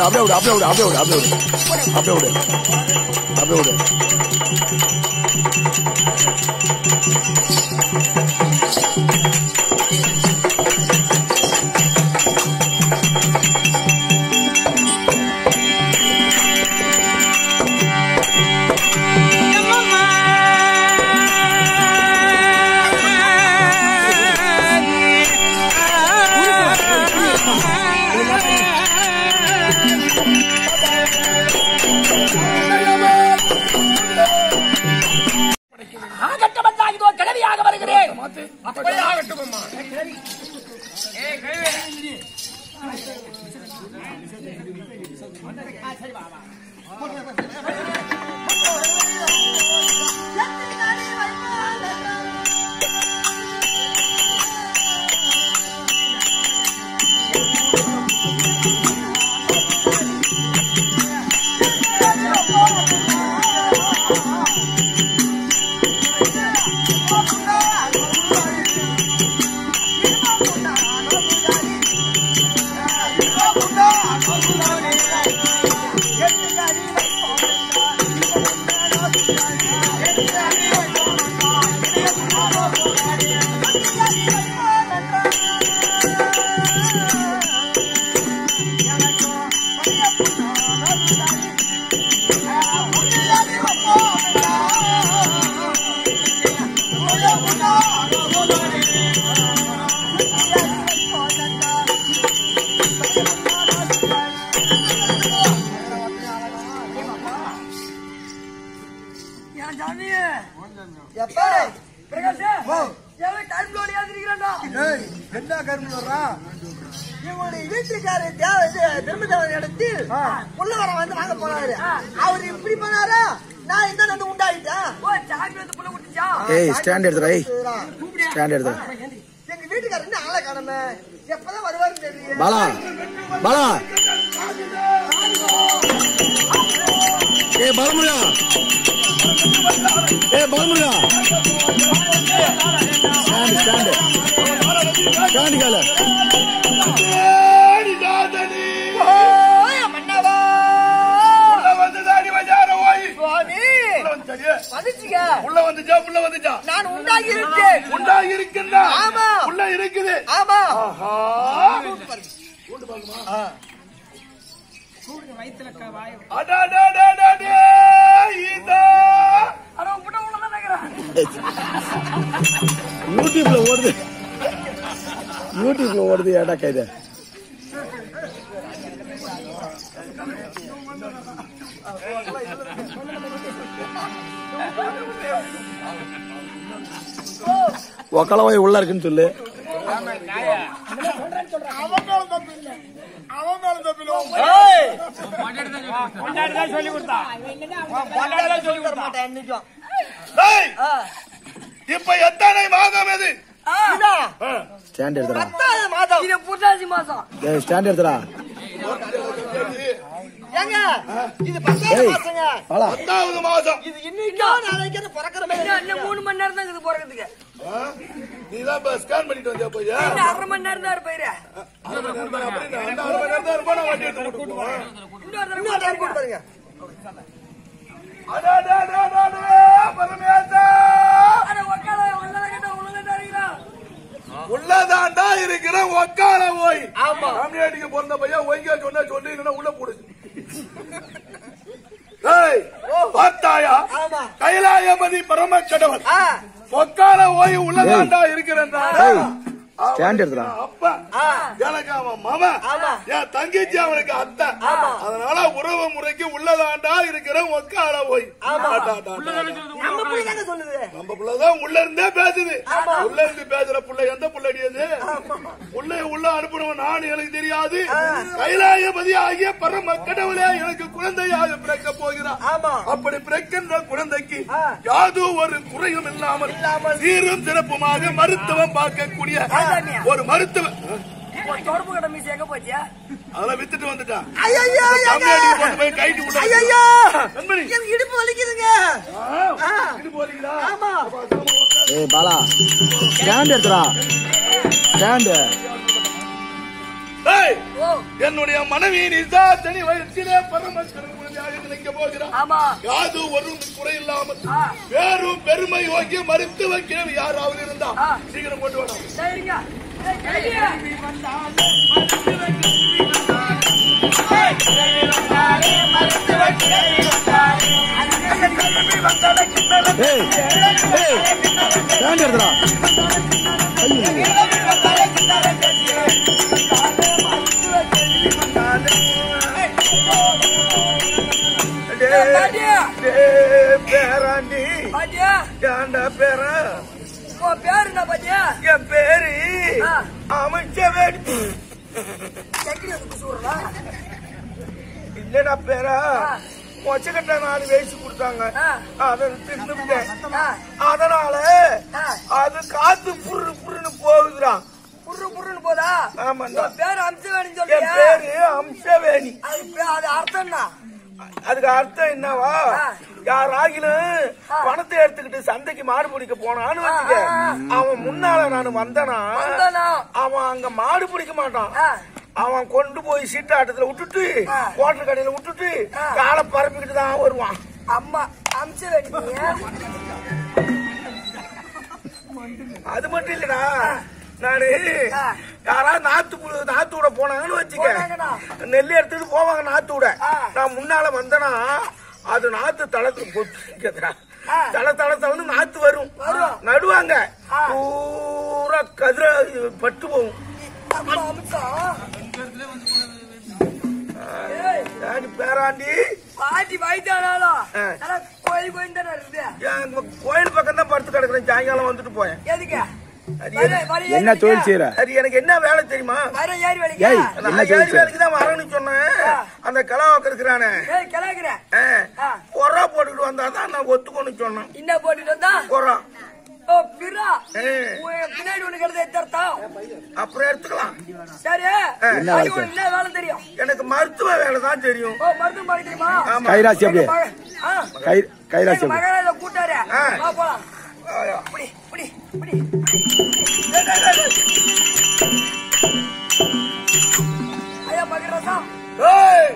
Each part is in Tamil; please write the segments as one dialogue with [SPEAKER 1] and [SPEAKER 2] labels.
[SPEAKER 1] விடு அப்படியே விடு அப்படியே விடு அப்படியே விடு அப்படியே விடு அப்படியே விடு அப்படியே விடு
[SPEAKER 2] ஆகட்டமல்லா இதோ கிளவியாக வருகிறேன்
[SPEAKER 3] அப்படியே ஆகட்டும் அம்மா
[SPEAKER 2] எப்பா பிரகாஷ் எவன் கரும்புல ஏந்திருக்கிறான்டா
[SPEAKER 4] என்ன கரும்பு வர்றா
[SPEAKER 2] இவனுடைய வீட்டுக்காரர் தேவ இது திருமதேவன் இடத்தில் புள்ளவரம் வந்து வாங்க போனாரு அவர் இப்படி பண்ணாரா நான் இந்த வந்து உண்டாயிட்டேன் ஓ சாமி வந்து புள்ள குட்டிச்சா
[SPEAKER 1] ஏய் ஸ்டாண்ட் எடுத்துடா ஏய் ஸ்டாண்ட் எடுத்துடா
[SPEAKER 2] எங்க வீட்டுக்காரர் என்ன ஆளை காணமே எப்பதான் வருவாருன்னு தெரியல
[SPEAKER 1] பாலா பாலா ஏ பாலமுருகா ஏ பாலமுருகா ஸ்டாண்ட் ஸ்டாண்ட் ஸ்டாண்ட் கால
[SPEAKER 3] நாதனி
[SPEAKER 2] ஓய் மன்னவா
[SPEAKER 3] உள்ள வந்து தாடி வஜார ஓய்
[SPEAKER 2] சுவாமி
[SPEAKER 3] உள்ள வந்துச்சா
[SPEAKER 2] மதிச்சுங்க
[SPEAKER 3] உள்ள வந்துச்சா உள்ள வந்துச்சா
[SPEAKER 2] நான் உண்டாகி இருக்கேன்
[SPEAKER 3] உண்டா இருக்குன்னா
[SPEAKER 2] ஆமா.
[SPEAKER 3] உள்ள இருக்குது
[SPEAKER 2] ஆமா
[SPEAKER 3] ஆஹா அடடடடடே, இதா.
[SPEAKER 1] யூடியூப்ல ஓடுது யூடியூப்ல ஓடுது ஏடா கைது ஒக்கலவாய் உள்ள இருக்குன்னு சொல்லு
[SPEAKER 3] டேய், இப்ப எத்தனை மாதம் இது
[SPEAKER 1] ஸ்டாண்ட் எடுத்துடா
[SPEAKER 2] மாதம் இது புரட்டாசி மாசம்
[SPEAKER 1] ஏய் ஸ்டாண்ட் எடுத்துடா
[SPEAKER 2] ஏங்க இது பத்தாவது
[SPEAKER 1] ஏய்
[SPEAKER 2] மாசங்க
[SPEAKER 1] பாலா
[SPEAKER 3] பத்தாவது மாதம்
[SPEAKER 2] இது இன்னைக்கோ நாளைக்கு அது பிறக்கிற மாதிரி இன்னும் மூணு மணி நேரம் தான் இது பிறக்கிறதுக்கு
[SPEAKER 3] ஆ? நீதான் இப்ப ஸ்கேன் பண்ணிட்டு வந்தியா போய்
[SPEAKER 2] இன்னும் அரை மணி நேரம் தான் இருப்பாரு
[SPEAKER 3] அந்த அரை மணி நேரம் தான் இருப்பா, நான் வண்டி எடுத்து கூட்டு போவேன்.
[SPEAKER 2] இன்னொரு தடவை கூட்டு பாருங்க
[SPEAKER 3] அடடடடடே, பரமேசா.
[SPEAKER 2] அட உக்கால உள்ளத கிட்ட உள்ளத அறிகிறான்
[SPEAKER 3] உள்ளதாண்டா இருக்கிற ஒக்கால ஓய் ஆமா கம்யூனிட்டிக்கு பிறந்த பையன் ஒய்ங்க சொன்னா சொல்லி இல்லைன்னா உள்ள போடு ஏய், பார்த்தாயா
[SPEAKER 2] ஆமா.
[SPEAKER 3] கைலாயபதி பரம கடவுள்
[SPEAKER 2] ஆ
[SPEAKER 3] ஒக்கால ஓய் உள்ளதாண்டா இருக்கிறேன்டா
[SPEAKER 1] ஏய் ஸ்டாண்ட் எடுத்துடா
[SPEAKER 3] அப்பா எனக்கு அவன் மாமன் என் தங்கச்சி அவனுக்கு அத்தை அதனால உறவு முறைக்கு உள்ளதாண்டா இருக்கிற ஒக்கால ஓய் ஆட்டாட்டாட்டா.
[SPEAKER 2] நம்ம பிள்ளை தாங்க சொல்லுது
[SPEAKER 3] நம்ம புள்ளதான் உள்ள இருந்தே பேசுது உள்ள இருந்து பேசுற புள்ள எந்த புள்ளடி அது உள்ள உள்ள அனுப்பணும் நான் எனக்கு தெரியாது கைலாயபதி ஆகிய பரம கடவுளே எனக்கு குழந்தையாக பிறக்க போகிறான்
[SPEAKER 2] ஆமா.
[SPEAKER 3] அப்படி பிறக்கின்ற குழந்தைக்கு யாதோ ஒரு குறையும் இல்லாமல் சீரும் சிறப்புமாக மருத்துவம் பார்க்கக்கூடிய ஒரு மருத்துவம்
[SPEAKER 2] தொடர்பு கடை மீசி எங்க போச்சு
[SPEAKER 3] அதெல்லாம் வித்துட்டு வந்துட்டான்
[SPEAKER 2] ஐயோ
[SPEAKER 3] தமிழ்நாட்டுக்கு கொண்டு போய் கைட்டு விட்டு
[SPEAKER 2] ஐயோ
[SPEAKER 3] நண்பனி.
[SPEAKER 2] எனக்கு இடுப்பு வலிக்குதுங்க
[SPEAKER 3] ஆ, இது போறீங்களா
[SPEAKER 2] ஆமா
[SPEAKER 1] ஏய் பாலா ஸ்டாண்ட் எடுத்துடா ஸ்டாண்டு
[SPEAKER 3] ஏய்,
[SPEAKER 2] ஓ
[SPEAKER 3] என்னுடைய மனைவி நிசா தனி வயசிலே பரம கடவுளாக நினைக்க போகிறார்
[SPEAKER 2] ஆமா
[SPEAKER 3] யாது ஒரு குறை இல்லாமல்
[SPEAKER 2] ஆ.
[SPEAKER 3] வேறும் பெருமை யோகிய மருத்துவ கேள்வி யாராவது இருந்தா
[SPEAKER 2] ஆ.
[SPEAKER 3] சீக்கிரம் கொண்டு வரணும்
[SPEAKER 2] சரிங்க ஏய், கேள்வி.
[SPEAKER 1] ஏய் ஏய் ஸ்டாண்ட் எடுத்துடா
[SPEAKER 2] பாட்டியா,
[SPEAKER 3] பேராண்டி
[SPEAKER 2] பாட்டியா,
[SPEAKER 3] ஏண்டா பேரா
[SPEAKER 2] உன் பேரு என்ன பாட்டியா?
[SPEAKER 3] என் பேரு
[SPEAKER 2] ஆ.
[SPEAKER 3] அமைச்சவேடி
[SPEAKER 2] சக்கிலி வந்து குசுவுறா?
[SPEAKER 3] இல்லடா பேரா
[SPEAKER 2] ஆ.
[SPEAKER 3] மொச்சக்கட்டை நாலு வயசு கொடுத்தாங்க
[SPEAKER 2] ஆ.
[SPEAKER 3] அதை தின்னுட்டேன்
[SPEAKER 2] ஆ,
[SPEAKER 3] அதனால
[SPEAKER 2] ஆ.
[SPEAKER 3] அது காத்து புரு புருன்னு போகுதுடா
[SPEAKER 2] புர்ரு புர்ருன்னு போதா?
[SPEAKER 3] ஆமாண்டா.
[SPEAKER 2] உன் பேரு அம்சவேணின்னு
[SPEAKER 3] என்
[SPEAKER 2] சொல்றியா?
[SPEAKER 3] பேரு அம்சவேணி
[SPEAKER 2] அது பே- அது அர்த்தம் என்ன?
[SPEAKER 3] அதுக்கு அர்த்தம் என்னவா
[SPEAKER 2] ஆ.
[SPEAKER 3] யாராகிலும்
[SPEAKER 2] ஆ.
[SPEAKER 3] பணத்தை எடுத்துக்கிட்டு சந்தைக்கு மாடு பிடிக்க போனான்னு வச்சுக்க
[SPEAKER 2] ஆ, ஆ, ஆ.
[SPEAKER 3] அவன் முன்னால நான் வந்தனா
[SPEAKER 2] வந்தானா?
[SPEAKER 3] அவன் அங்க மாடு பிடிக்க மாட்டான்
[SPEAKER 2] ஆ.
[SPEAKER 3] அவன் கொண்டு போய் சீட்டாட்டத்துல விட்டுட்டு
[SPEAKER 2] ஆ.
[SPEAKER 3] கோட்டர் கடையில விட்டுட்டு
[SPEAKER 2] ஆ.
[SPEAKER 3] காலை பரப்பிக்கிட்டு தான் வருவான்
[SPEAKER 2] அம்மா அம்சவேணி நீ.
[SPEAKER 3] அது மட்டும் இல்லடா நானு
[SPEAKER 2] ஆ.
[SPEAKER 3] யாராவது நாத்து புழு- நாத்து விட போனாங்கன்னு
[SPEAKER 2] போனாங்கண்ணா.
[SPEAKER 3] வச்சுக்க நெல் எடுத்துட்டு போவாங்க நாத்து விட
[SPEAKER 2] ஆ.
[SPEAKER 3] நான் முன்னால வந்தனா அது நாத்து தளத்து போட்டு
[SPEAKER 2] ஆ.
[SPEAKER 3] தள தள தளன்னு நாத்து வரும்
[SPEAKER 2] வரும்.
[SPEAKER 3] நடுவாங்க
[SPEAKER 2] ஆ.
[SPEAKER 3] பூரா கதிர பட்டு போகும்
[SPEAKER 2] அம்மா அம்சம். ஏய்,
[SPEAKER 3] ஏடி பேராண்டி
[SPEAKER 2] பாட்டி வயதானாலும்
[SPEAKER 3] ஆ.
[SPEAKER 2] நல்லா கோயில் கோயில் தானே இருக்குது
[SPEAKER 3] என் கோயில் பக்கம் தான் படுத்து கிடக்குறேன் சாயங்காலம் வந்துட்டு போயேன்
[SPEAKER 2] எதுக்கு
[SPEAKER 3] அது
[SPEAKER 2] வர-
[SPEAKER 3] என்ன-
[SPEAKER 2] வர ஏறி
[SPEAKER 1] என்ன தொழில்
[SPEAKER 2] வேலைக்கா?
[SPEAKER 1] செய்யற
[SPEAKER 3] அது எனக்கு என்ன வேலை தெரியுமா
[SPEAKER 2] வர ஏறி
[SPEAKER 1] ஏய்.
[SPEAKER 2] வேலைக்கா?
[SPEAKER 1] என்ன
[SPEAKER 3] நான்
[SPEAKER 1] தொழில்
[SPEAKER 3] ஏழு
[SPEAKER 1] செய்ற?
[SPEAKER 3] வேலைக்கு தான் வரேன்னு சொன்னேன்
[SPEAKER 2] ஆ.
[SPEAKER 3] அந்த கிளவாக்க இருக்கிறானே
[SPEAKER 2] ஏய், கிளக்குறேன். ஆ.
[SPEAKER 3] கொரா போட்டுக்கிட்டு வந்தா தான் நான் ஒத்துக்கொண்டு சொன்னேன்
[SPEAKER 2] என்ன போட்டுட்டு வந்தா?
[SPEAKER 3] கொரா
[SPEAKER 2] ஓ, பிறா.
[SPEAKER 3] ஏ.
[SPEAKER 2] உன் பின்னாடி உனக்கு எடுத்து எத்தர்த்தம்.
[SPEAKER 3] அப்புறம் எடுத்துக்கலாம்
[SPEAKER 2] சரி
[SPEAKER 1] என்ன
[SPEAKER 2] அது
[SPEAKER 1] வேலை
[SPEAKER 2] உனக்கு என்ன வேலை தெரியும்
[SPEAKER 3] எனக்கு மருத்துவ வேலை தான் தெரியும்
[SPEAKER 2] ஓ மருத்துவம் பார்க்க தெரியுமா
[SPEAKER 3] ஆமா.
[SPEAKER 1] கைராசி அப்படியே
[SPEAKER 2] எங்க மக- ஆ.
[SPEAKER 1] கை கைராசி
[SPEAKER 2] எங்க
[SPEAKER 1] அப்படியே
[SPEAKER 2] மகனை கூட்டாரு
[SPEAKER 3] ஆ.
[SPEAKER 2] வா போலாம்
[SPEAKER 3] ஆயா.
[SPEAKER 2] புடி புடி புடி ஐயா மகராசா
[SPEAKER 3] ஏய்!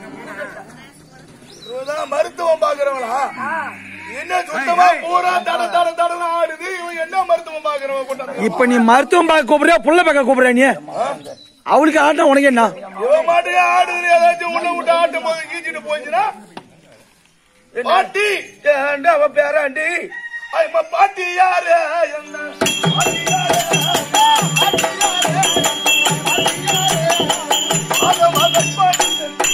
[SPEAKER 3] இவன்தான் மருத்துவம் பாக்குறவனா
[SPEAKER 2] ஆ
[SPEAKER 3] என்ன சுத்தமா பூரா தட தட தடன ஆடுது இவன் என்ன மருத்துவம் பாக்குறவன் கொண்டாந்து
[SPEAKER 1] இப்ப நீ மருத்துவம் பார்க்க கூப்பிடுறியா புள்ள பார்க்க கூப்பிடுற நீ அவளுக்கு ஆட்டம் உனக்கு என்ன
[SPEAKER 3] இவன் மாட்டே ஆடுது ஏதாச்சும் உள்ள விட்டு ஆட்டும் போது கீச்சிட்டு போச்சுன்னா பாட்டி ஏண்டா அவ பேராண்டி ஐயம்மா பாட்டி யாரு என்ன பாட்டி யாரு? பாட்டி யாரு? பாட்டி யாரு? ஆக மகன் பாட்டி.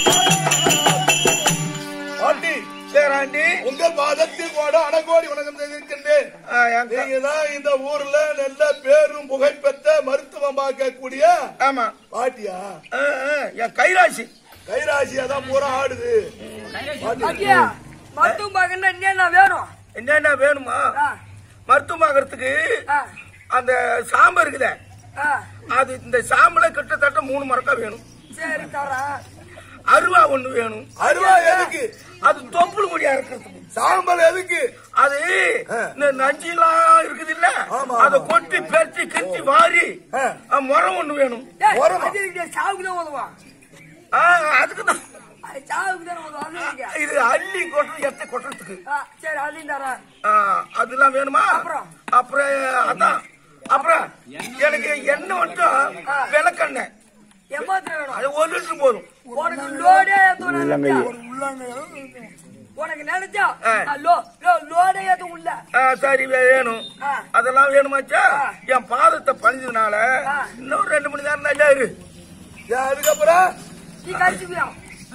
[SPEAKER 3] பாட்டி பேராண்டி உங்கள் பாதத்தில் கூட அடக்கோடி வணக்கம் தெரிவிக்கின்றேன் நீங்க தான் இந்த ஊர்ல நல்ல பேரும் புகழ்பெற்ற மருத்துவம் பார்க்கக்கூடிய ஆமா பாட்டியா என் கைராசி கைராசியா தான் பூரா ஆடுது
[SPEAKER 2] ஐயா மருத்துவம் பார்க்கணும்னா என்னென்ன வேணும்
[SPEAKER 3] என்னென்ன வேணுமா
[SPEAKER 2] ஆ
[SPEAKER 3] மருத்துவம் பார்க்கறதுக்கு
[SPEAKER 2] ஆ
[SPEAKER 3] அந்த சாம்பு இருக்குதே
[SPEAKER 2] ஆ
[SPEAKER 3] அது இந்த சாம்பல கிட்டத்தட்ட மூணு மரக்கா வேணும்
[SPEAKER 2] சரி தரேன்
[SPEAKER 3] அருவா ஒண்ணு வேணும் அருவா எதுக்கு அது தொப்புள் கொடியா இருக்கிறதுக்கு சாம்பல் எதுக்கு அது இந்த நஞ்செல்லாம் இருக்குது இல்ல அத கொட்டி பெருத்தி கிருத்தி வாரி அஹ், முறம் ஒண்ணு வேணும்
[SPEAKER 2] ஏய், அது இருக்கு, சாவுக்கு தான் உதவான்
[SPEAKER 3] ஆ, அதுக்குதான்
[SPEAKER 2] அது சாவுக்கு தான் உதவும் அது இருக்கு.
[SPEAKER 3] இது அள்ளி கொட்டுறது எத்த கொட்டுறதுக்கு
[SPEAKER 2] ஆ, சரி அதையும் தரேன்
[SPEAKER 3] ஆ, அதெல்லாம் வேணுமா
[SPEAKER 2] அப்புறம்?
[SPEAKER 3] அப்புறம் அதான் அப்புறம் எனக்கு எண்ணெய் மட்டும் விளக்கெண்ணெய்
[SPEAKER 2] எம்மாத்திரம் வேணும்
[SPEAKER 3] அது ஒரு லிட்டர் போதும்
[SPEAKER 2] உனக்கு லோடே ஏத்தணும்
[SPEAKER 1] உள்ளங்கை.
[SPEAKER 2] உனக்கு நினைச்சா
[SPEAKER 3] ஆ.
[SPEAKER 2] ஆ, லோ லோ லோடே ஏத்தும் உள்ள
[SPEAKER 3] ஆ, சரி வே- வேணும்
[SPEAKER 2] ஆ.
[SPEAKER 3] அதெல்லாம் வேணுமாச்சா
[SPEAKER 2] ஆ.
[SPEAKER 3] என் பாதத்தை பணிஞ்சதுனால
[SPEAKER 2] ஆ.
[SPEAKER 3] இன்னும் ரெண்டு மணி நேரம் நல்லா இரு ஏன் அதுக்கப்புறம்
[SPEAKER 2] நீ கடிச்சுக்கலாம்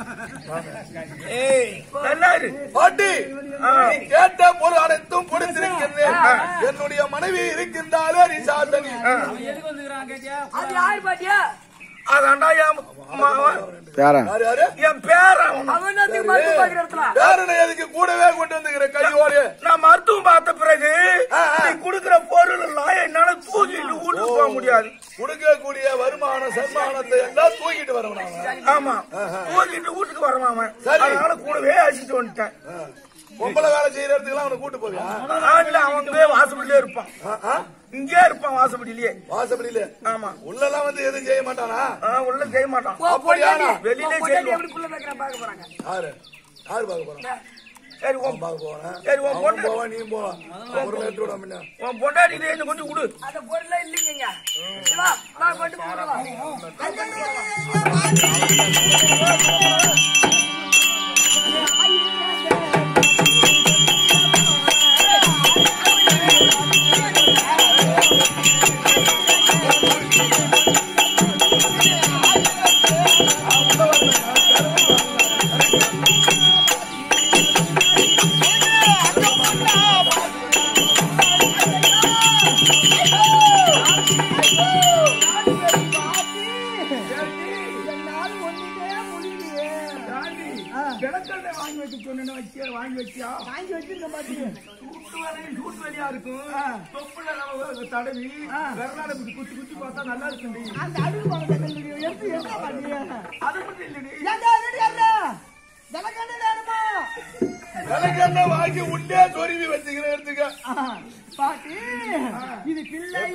[SPEAKER 3] ஏய், நல்லா இரு பாட்டி கேட்ட பொருள் அனைத்தும் கொடுத்திருக்கிறது என்னுடைய மனைவி இருக்கின்றாலே நீ சாத்தனி
[SPEAKER 2] அது யாரு பாட்டியா
[SPEAKER 3] அதாண்டா என் மாவன்.
[SPEAKER 1] பேரா
[SPEAKER 3] யாரு, யாரு? என் பேரன்
[SPEAKER 2] அவன் என்னத்துக்கு மருந்து பாக்குற இடத்துல
[SPEAKER 3] பேரனை எதுக்கு கூடவே கொண்டு வந்துக்கிற கையோடு நான் மருத்துவம் பார்த்த பிறகு நீ குடுக்கிற பொருள் எல்லாம் என்னால தூக்கிட்டு வீட்டுக்கு போக முடியாது குடுக்கக்கூடிய வருமான சன்மானத்தை எல்லாம் தூக்கிட்டு வரணும் ஆமா தூக்கிட்டு வீட்டுக்கு வரணும் அவன் அதனால கூடவே அழைச்சிட்டு வந்துட்டேன் பொம்பளை வேலை செய்யற இடத்துக்குலாம் அவனை கூட்டு போவியா
[SPEAKER 5] ஆண்ல அவன் இங்கே வாசப்படியிலே இருப்பான்
[SPEAKER 3] ஆ, ஆ?
[SPEAKER 5] இங்கே இருப்பான் வாசப்படியிலேயே
[SPEAKER 3] வாசப்படியில
[SPEAKER 5] ஆமா
[SPEAKER 3] உள்ளெல்லாம் வந்து எதுவும் செய்ய மாட்டானா
[SPEAKER 5] ஆ, உள்ள செய்ய மாட்டான்
[SPEAKER 3] அப்படியானா
[SPEAKER 5] வெளியிலே
[SPEAKER 2] பொண்டாட்டி
[SPEAKER 5] செய்வான்
[SPEAKER 2] எப்படி புள்ள வைக்கிறா பார்க்க போறாங்க
[SPEAKER 3] யாரு யாரு பார்க்க போறான்
[SPEAKER 5] சரி உன்
[SPEAKER 3] பார்க்க போறேன்
[SPEAKER 5] சரி, உன்
[SPEAKER 3] அவன்
[SPEAKER 5] பொண்ணு-
[SPEAKER 3] போவான் நீயும் போவான் ஒரு நேரத்து விட முன்ன
[SPEAKER 5] உன் பொண்டாட்டி இதை கொஞ்சம் கொடு
[SPEAKER 2] அந்த பொருளே இல்லைங்க வா வா கொண்டு போறவா
[SPEAKER 5] விளக்கெண்ணை வாங்கி வைக்க சொன்னேன்னு வச்சியா வாங்கி வச்சியா
[SPEAKER 2] வாங்கி வச்சிருக்க மாட்டீங்க
[SPEAKER 5] சூட்டு வேலையும் சூட்டு வேலையா இருக்கும் தொப்புல நம்ம தடவி விரலாட குத்தி குத்தி குத்தி பார்த்தா நல்லா இருக்குண்டி
[SPEAKER 2] அந்த அழுகு பழத்தை எடுத்து எடுக்க மாட்டீங்க
[SPEAKER 5] அது மட்டும் இல்லடி
[SPEAKER 2] எங்க அது எங்க ஜலகண்ட வேணுமா
[SPEAKER 3] விளக்கெண்ண வாங்கி உள்ளே சொருவி வச்சுக்கிற எடுத்துக்க
[SPEAKER 2] ஆ, பாட்டி இது பிள்ளை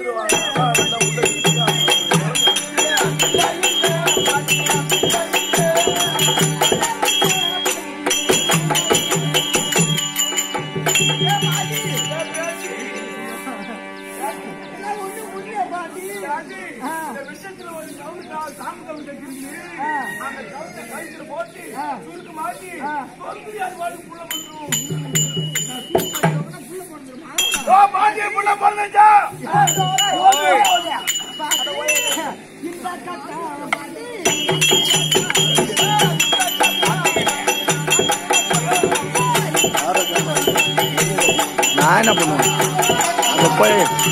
[SPEAKER 2] ஒண்ணு முடியல பாட்டி ஆ.
[SPEAKER 5] இந்த விஷயத்துல ஒரு கவுண்டா சாமி கவுண்டை கிண்டி அந்த கவுண்டை கழுத்துல போட்டு சுருக்கு மாட்டி தொங்குடி அது பாட்டு புள்ள வந்துரும் ஓ பாட்டி புள்ள பிறந்துச்சா
[SPEAKER 2] இந்த கட்டா பாட்டி
[SPEAKER 1] நான் என்ன பண்ணுவேன் அங்க போய்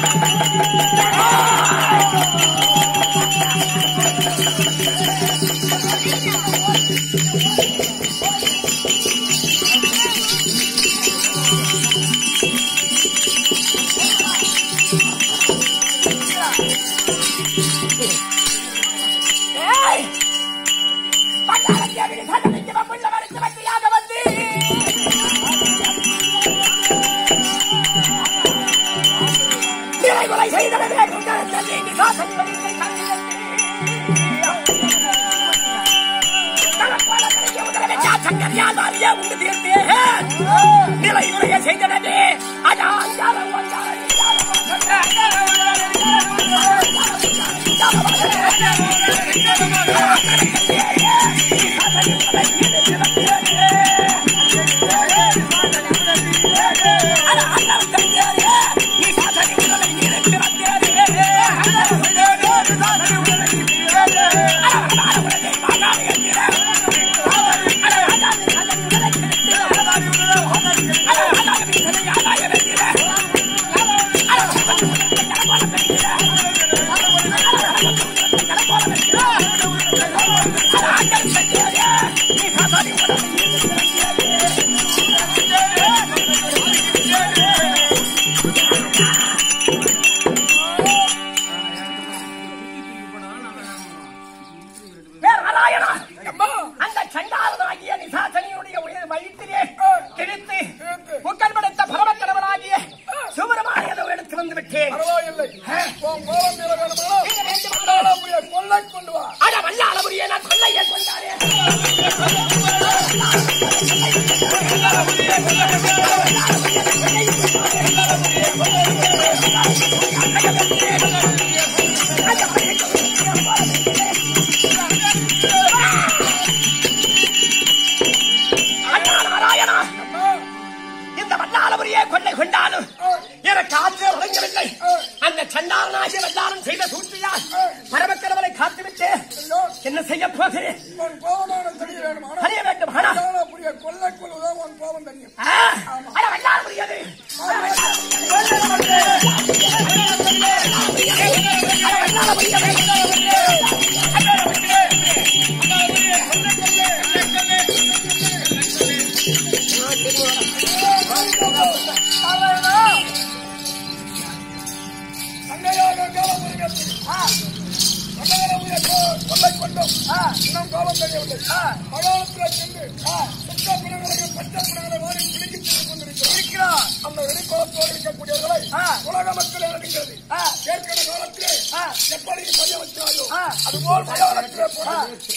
[SPEAKER 6] அந்த சண்டாளனாகிய நிசாசனியுடைய உயிர் வயிற்றிலே திணித்து புக்கல் படைத்த பரமக்கடவனாகிய சுப்பிரமணியனை எடுத்து வந்து விட்டேன்
[SPEAKER 5] பரவாயில்லை உன் கோலம் தீர வேணுமா சண்டாளபுரிய கொள்ளை கொண்டு வா
[SPEAKER 6] அட வல்ல அளவுரிய நான் கொள்ளையை கொண்டாரே அண்ணா நாராயணா இந்த வல்லாளபுரியே கொள்ளை கொண்டாலும் எனக்கு ஆற்று உறங்கவில்லை அந்த சண்டாளனாகிய வல்லாளன் செய்த சூழ்ச்சியால் பரமக்கடவரை காத்துவிட்டு என்ன செய்ய போகிறேன்
[SPEAKER 5] உன் கோபமான தெரிய வேணுமா
[SPEAKER 6] அறிய வேண்டும் ஆனா
[SPEAKER 5] சண்டாளபுரிய கொள்ளை கொள்வதான் உன் கோபம் தெரியும்
[SPEAKER 6] ஆ, அட வல்லாளபுரியது
[SPEAKER 5] அங்கையாக கோபமுறைகள் சண்டாளபுரிய கொள்ளை கொண்டோம் இன்னும் கோபம் தெரியவில்லை மகாலத்தில் சென்று சுத்த பிணங்களை பச்சை பிணங்களை வாரி பிடிக்கிச் சென்று கொண்டிருக்கிறார் அந்த வெளிக்கோளத்தோடு இருக்கக்கூடியவர்களை உலக மக்கள் இறங்குகிறது ஏற்கனவே காலத்திலே எப்படி பைய வச்சாயோ அதுபோல் மயானத்திலே போட்டு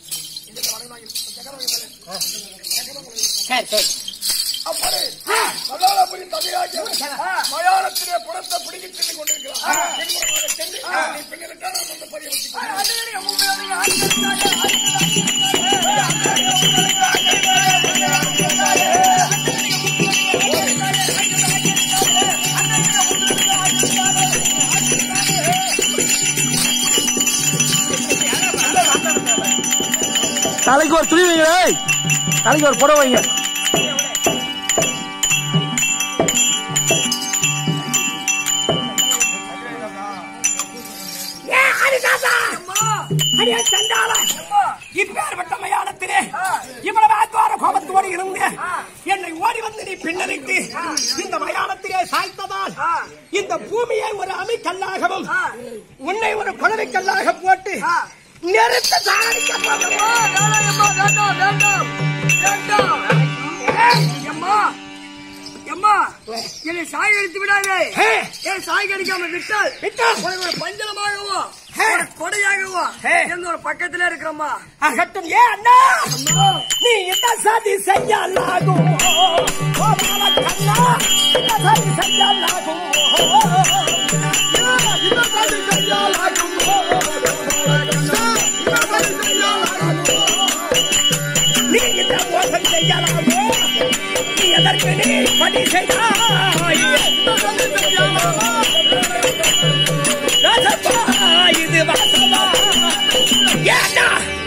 [SPEAKER 6] சரி சரி
[SPEAKER 5] அப்படி மகாலபுரி தகையாகிய மயானத்திலே புறத்தை பிடிக்கிச் சென்று கொண்டிருக்கிறார் பின்புறமாக சென்று நீ பின்னிருக்கா நாம் அந்த பைய வச்சுக்கிறோம்
[SPEAKER 1] தலைக்கு ஒரு துணி வைங்க ஏய். தலைக்கு ஒரு புடவை வைங்க
[SPEAKER 6] ஏ ஹரிதாசா அடியே சண்டாளா இப்பேற்பட்ட மயானத்திலே இவ்வளவு ஆத்வார கோபத்தோடு இருந்து என்னை ஓடி வந்து நீ பின்னணித்து இந்த மயானத்திலே சாய்த்ததால் இந்த பூமியை ஒரு அமிக்கல்லாகவும் உன்னை ஒரு குழவைக்கல்லாக போட்டு நிறுத்த சாகடிக்க
[SPEAKER 2] எம்மா எம்மா என்னை சாய் அடித்து விடாதே ஏன் சாய் அடிக்காம விட்டால்
[SPEAKER 6] விட்டால்
[SPEAKER 2] உனக்கு ஒரு பஞ்சலமாகவோ
[SPEAKER 6] ஹே.
[SPEAKER 2] ஒரு கொடையாகவோ
[SPEAKER 6] ஹே.
[SPEAKER 2] எந்த ஒரு பக்கத்துல இருக்கிறம்மா
[SPEAKER 6] அகட்டும் ஏ அண்ணா நீ இந்த சதி செய்யலாகும் ஓ மால கண்ணா இந்த சதி செய்யலாகும் இந்த சதி செய்யலாகும் நீ இந்த மோசம் செய்யலாமோ நீ எதற்கு நீ பணி செய்தாய் இந்த சதி செய்யலாமா ராசப்பா இது வாசமா ஏண்டா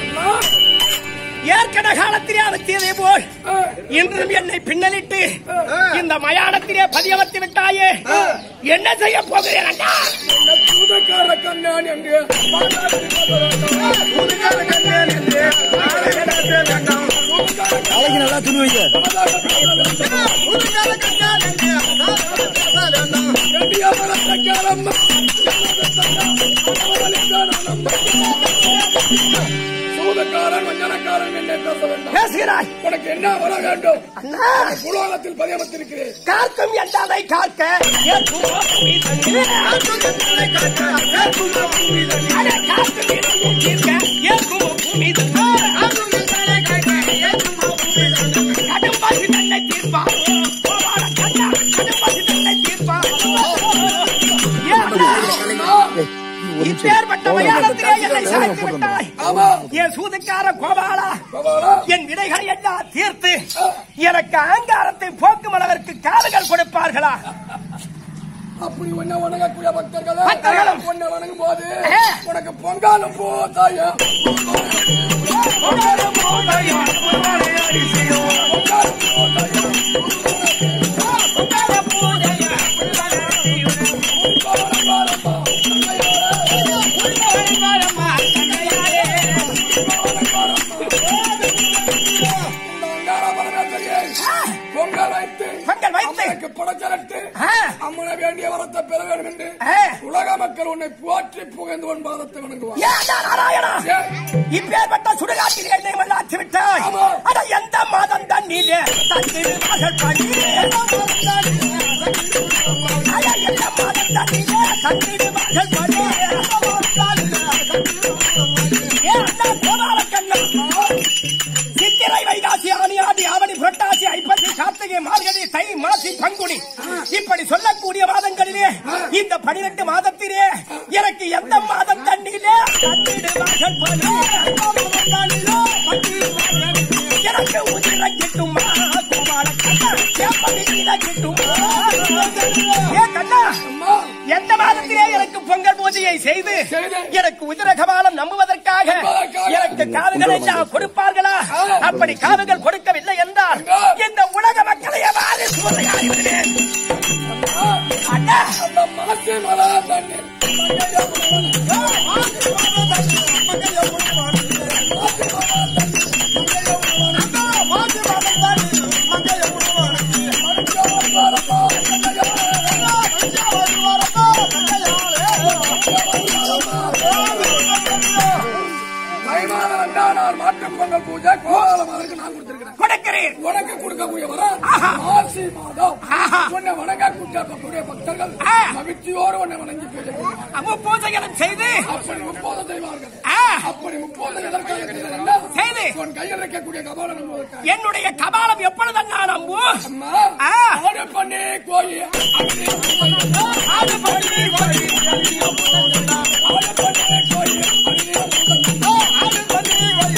[SPEAKER 6] ஏற்கன காலத்திலே அவத்தியதை போல் இன்றும் என்னை பின்னலிட்டு இந்த மயானத்திலே பதியமர்த்தி விட்டாயே என்ன செய்ய போகிறேன் அண்ணா
[SPEAKER 5] சூதக்கார கண்ணான் என்று சூதக்கார கண்ணான் என்று
[SPEAKER 1] தலைக்கு நல்லா துணி வைங்க
[SPEAKER 5] சூதக்காரன் வஞ்சனக்காரன் என்று பேச வேண்டாம்
[SPEAKER 6] பேசுகிறாய்
[SPEAKER 5] உனக்கு என்ன வர வேண்டும்
[SPEAKER 6] அண்ணா
[SPEAKER 5] புலோகத்தில் பதியமத்திருக்கிறேன்
[SPEAKER 6] காக்கும் என்றதை காக்க ஏற்கும் பூமி தண்ணீர். அடே, காக்கும் என்றதை தீர்க்க ஏற்கும் பூமி தண்ணீர். கடும் பசி தன்னை தீர்ப்பான் கோபால கண்ணா கடும் பசி தன்னை தீர்ப்பான் ஏன் அண்ணா? இப்பேற்பட்ட மயானத்திலே என்னை சாய்த்து விட்டாய் என் சூதுக்கார கோபாலா என் விடைகளை எல்லாம் தீர்த்து எனக்கு அகங்காரத்தை போக்கும் அளவிற்கு காதுகள் கொடுப்பார்களா
[SPEAKER 5] அப்படி உன்னை வணங்கக்கூடிய பக்தர்கள்
[SPEAKER 6] பக்தர்களும்.
[SPEAKER 5] உன்னை வணங்கும் போது
[SPEAKER 6] ஏ.
[SPEAKER 5] உனக்கு பொங்காலும் போதாயா பொங்கல் வைத்து
[SPEAKER 6] பொங்கல் வைத்து.
[SPEAKER 5] அம்மனுக்கு படச்சரட்டு
[SPEAKER 6] ஆ.
[SPEAKER 5] அம்மனை வேண்டிய வரத்தை பெற வேண்டும் என்று
[SPEAKER 6] ஆ.
[SPEAKER 5] உலக மக்கள் உன்னை போற்றி புகழ்ந்து உன் பாதத்தை வணங்குவார்
[SPEAKER 6] ஏன் அண்ணா நாராயணா இப்பேற்பட்ட சுடுகாட்டில் என்னை மல்லாச்சு விட்டாய்
[SPEAKER 5] ஆமா.
[SPEAKER 6] அட எந்த மாதம் தண்ணீரே தண்ணீர் மகள் பண்ணீரே அட எந்த மாதம் தண்ணீரே தண்ணீர் மகள் பண்ணீரே ஏன் அண்ணா கோபால கண்ணன் சித்திரை வைகாசி ஆனி ஆடி ஆவணி புரட்டாசி ஐப்பசி கார்த்திகை மார்கழி தை மாசி பங்குனி இப்படி சொல்லக்கூடிய மாதங்களிலே இந்த பனிரெண்டு மாதத்திலே எனக்கு எந்த மாதம் தண்ணீரே தண்ணீர் மகள் பண்ணீரே எனக்கு உதிர கிட்டுமா கோபால கண்ணா எப்படி நீல கிட்டுமா ஏ கண்ணா எந்த மாதத்திலே எனக்கு பொங்கல் பூஜையை செய்து
[SPEAKER 5] செய்து.
[SPEAKER 6] எனக்கு உதிர கபாலம் நம்புவதற்காக
[SPEAKER 5] நம்புவதற்காக.
[SPEAKER 6] எனக்கு காதுகளை எல்லாம் கொடுப்பார்களா அப்படி காதுகள் கொடுக்கவில்லை என்றால் இந்த உலக மக்களை எவ்வாறு சூறையாடுகிறேன் அண்ணா
[SPEAKER 5] அந்த மாசி மலா தண்ணீர் தை மாதம் ரெண்டாம் நாள் மாட்டுப் பொங்கல் பூஜை கோலாலம் அதற்கு நான் கொடுத்திருக்கிறேன்
[SPEAKER 6] கொடுக்கிறேன்
[SPEAKER 5] உனக்கு கொடுக்கக்கூடிய வரம் மாசி மாதம் உன்னை வணங்க கூட்டக்கூடிய பக்தர்கள்
[SPEAKER 6] ஆ.
[SPEAKER 5] மகிழ்ச்சியோடு உன்னை வணங்கி பூஜை செய்வார்கள்.
[SPEAKER 6] அம்மு பூஜைகளும் செய்து
[SPEAKER 5] அப்படி முப்போது செய்வார்கள்
[SPEAKER 6] ஆ,
[SPEAKER 5] அப்படி முப்போது எதற்காக செய்தார்கள்?
[SPEAKER 6] செய்து
[SPEAKER 5] உன் கையில் இருக்கக்கூடிய கபாலம் நம்புவதற்காக.
[SPEAKER 6] என்னுடைய கபாலம் எப்பொழுது நான் அம்பு
[SPEAKER 5] அம்மா
[SPEAKER 6] ஆ.
[SPEAKER 5] ஆடு பண்ணி கோயி அப்படி
[SPEAKER 6] ஆடு பண்ணி கோழி,
[SPEAKER 5] ஆடு பண்ணி கோயி அப்படி
[SPEAKER 6] ஆடு பண்ணி கோழி,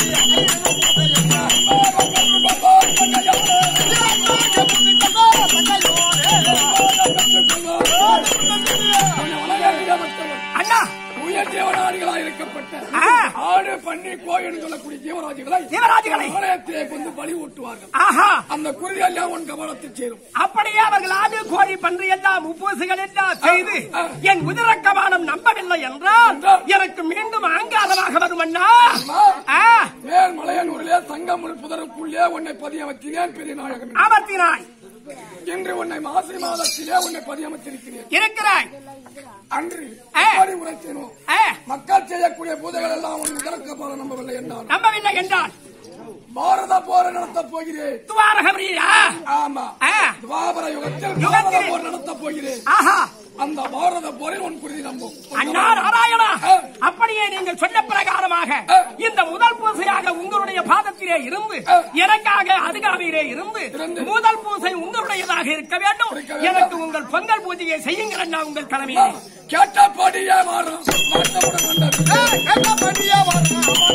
[SPEAKER 6] அண்ணா
[SPEAKER 5] உயர் ஜீவனாடிகளாக இருக்கப்பட்ட
[SPEAKER 6] ஆ.
[SPEAKER 5] ஆடு பண்ணி கோயில் சொல்லக்கூடிய ஜீவராஜிகளை
[SPEAKER 6] ஜீவராஜிகளை
[SPEAKER 5] ஆலயத்திலே கொண்டு பலி ஊட்டுவார்கள்
[SPEAKER 6] ஆஹா
[SPEAKER 5] அந்த குருதி எல்லாம் உன் கவனத்தில் சேரும்
[SPEAKER 6] அப்படியே அவர்கள் ஆடு கோழி பன்றி எல்லாம் உப்பூசுகள் எல்லாம் செய்து என் உதிர கபாலம் நம்பவில்லை என்றால் எனக்கு மீண்டும் ஆங்காரமாக வரும் அண்ணா ஆ,
[SPEAKER 5] மேல் மலையனூரிலே சங்கமுள் புதருக்குள்ளே உன்னை பதியமர்த்தினேன் பெரிய நாயகம்
[SPEAKER 6] அமர்த்தினாய்
[SPEAKER 5] இன்று உன்னை மாசி மாதத்திலே உன்னை பதியமர்த்திருக்கிறேன்
[SPEAKER 6] இருக்கிறாய்
[SPEAKER 5] அன்று
[SPEAKER 6] ஆ.
[SPEAKER 5] எப்படி உரைத்தேனோ
[SPEAKER 6] ஆ,
[SPEAKER 5] மக்கள் செய்யக்கூடிய பூஜைகள் எல்லாம் உன் விதக்க போல நம்பவில்லை என்றான்
[SPEAKER 6] நம்பவில்லை என்றால்
[SPEAKER 5] பாரத போர நடத்தப் போகிறேன்
[SPEAKER 6] துவாரகபிரியா
[SPEAKER 5] ஆமா
[SPEAKER 6] ஆ,
[SPEAKER 5] துவாபர யுகத்தில்
[SPEAKER 6] யுகத்தில்.
[SPEAKER 5] பாரத போர் நடத்தப் போகிறேன்
[SPEAKER 6] ஆஹா
[SPEAKER 5] அந்த பாரத போரில் உன் குருதி நம்பும்
[SPEAKER 6] அண்ணா நாராயணா அப்படியே நீங்கள் சொன்ன பிரகாரமாக இந்த முதல் பூசையாக உங்களுடைய பாதத்திலே இருந்து எனக்காக அருகாமையிலே இருந்து முதல் பூசை உங்களுடையதாக இருக்க வேண்டும் எனக்கு உங்கள் பொங்கல் பூஜையை செய்யுங்கள் அண்ணா உங்கள் தலைமையிலே
[SPEAKER 5] கேட்டபடியே மாறும் மாற்றமுடன் வந்தது கேட்டபடியே வரும்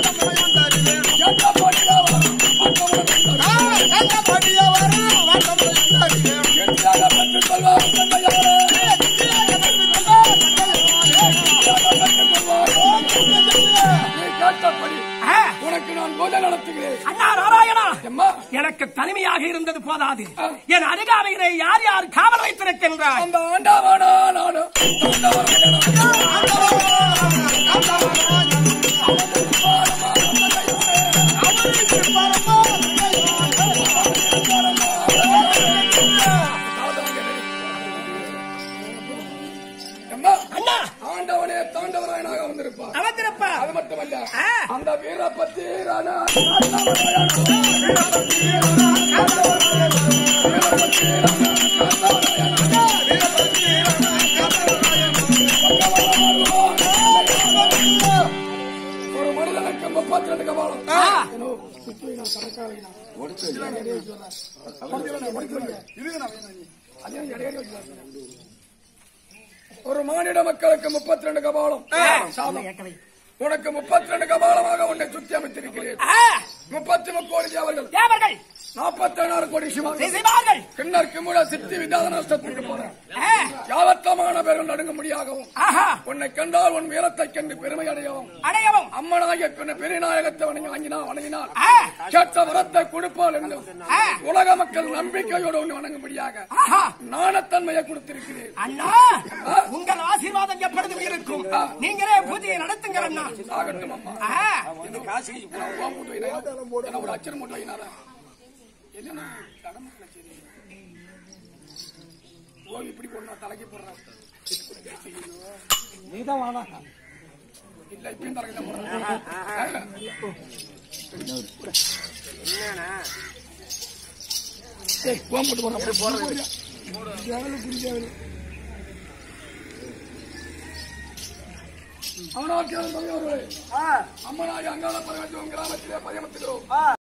[SPEAKER 5] மாற்றமுடன் வந்தது கெட்டியாக பெற்றுக் கொள்வார் தந்தையாரே. நீ கேட்டபடி
[SPEAKER 6] ஆ,
[SPEAKER 5] உனக்கு நான் பூஜை நடத்துகிறேன்
[SPEAKER 6] அண்ணா நாராயணா
[SPEAKER 5] அம்மா
[SPEAKER 6] எனக்கு தனிமையாக இருந்தது போதாது என் அருகாமையிலே யார் யார் காவல் வைத்திருக்கின்றார்
[SPEAKER 5] அந்த ஆண்டவனா நானும் அம்மா,
[SPEAKER 6] அண்ணா
[SPEAKER 5] ஆண்டவனே தாண்டவராயனாக வந்திருப்பார்
[SPEAKER 6] அமர்ந்திருப்பா
[SPEAKER 5] அது மட்டுமல்ல
[SPEAKER 6] ஆ.
[SPEAKER 5] அந்த வீரபத்தி ஒரு மனிதனுக்கு முப்பத்தி ரெண்டு கபாலம்
[SPEAKER 6] ஆ.
[SPEAKER 5] ஏனோ, சுத்தி நான் கணக்காக நான் எடையை சொல்றேன். முடிக்கிறேன், முடிக்கிறேன். அதையும் எடையை வச்சுக்கிறேன். ஒரு மானிட மக்களுக்கு முப்பத்தி ரெண்டு கபாலம் சாதம். உனக்கு முப்பத்தி ரெண்டு கபாலமாக உன்னை சுத்தி அமைத்திருக்கிறேன்
[SPEAKER 6] ஆ,
[SPEAKER 5] முப்பத்தி முக்கோடி தேவர்கள்
[SPEAKER 6] தேவர்கள்
[SPEAKER 5] நாற்பத்தி ஏழாறு கோடி சிவர்கள்
[SPEAKER 6] செய்வார்கள்
[SPEAKER 5] கிண்ணர் கிமுட சித்தி விதாத நஷ்டத்துக்கு போறேன்
[SPEAKER 6] ஆ,
[SPEAKER 5] யாவத்தமான பேர்கள் நடுங்க முடியாகவும்
[SPEAKER 6] ஆஹா
[SPEAKER 5] உன்னை கண்டால் உன் வீரத்தை கண்டு பெருமை அடையவும்
[SPEAKER 6] அடையவும்
[SPEAKER 5] அம்மனாகிய பின்ன பெரிய நாயகத்தை வணங்கி வாங்கினா வணங்கினார்
[SPEAKER 6] ஆ,
[SPEAKER 5] கேட்ட வரத்தை கொடுப்பால் என்றும்
[SPEAKER 6] ஆ.
[SPEAKER 5] உலக மக்கள் நம்பிக்கையோடு உன்னை வணங்கும்படியாக
[SPEAKER 6] ஆஹா
[SPEAKER 5] நாணத்தன்மையை கொடுத்திருக்கிறேன்
[SPEAKER 6] அண்ணா உங்கள் ஆசீர்வாதம் எப்பொழுதும் இருக்கும் நீங்களே பூஜையை நடத்துங்கள் அண்ணா
[SPEAKER 5] ஆகட்டும் அம்மா
[SPEAKER 6] ஆ,
[SPEAKER 5] நான் உவா மூட்டு வைனா, என்ன ஒரு அச்சர் மூட்டு வைனாரா என்னன்னா கடமைகளை செய்றீங்க. ஓ இப்படி போடுறா தலைக்கு போடுறா
[SPEAKER 4] நீதான் வாடா
[SPEAKER 5] இல்ல இப்பயும் தலைக்கு தான் போடுறேன் ஏய், உவா மூட்டு போடுறா அப்படி போடுறேன் அவனால் கேளும் தமிழர்களே அம்மனாகி அங்காள பரவச்சும் கிராமத்திலே பயமத்துகிறோம்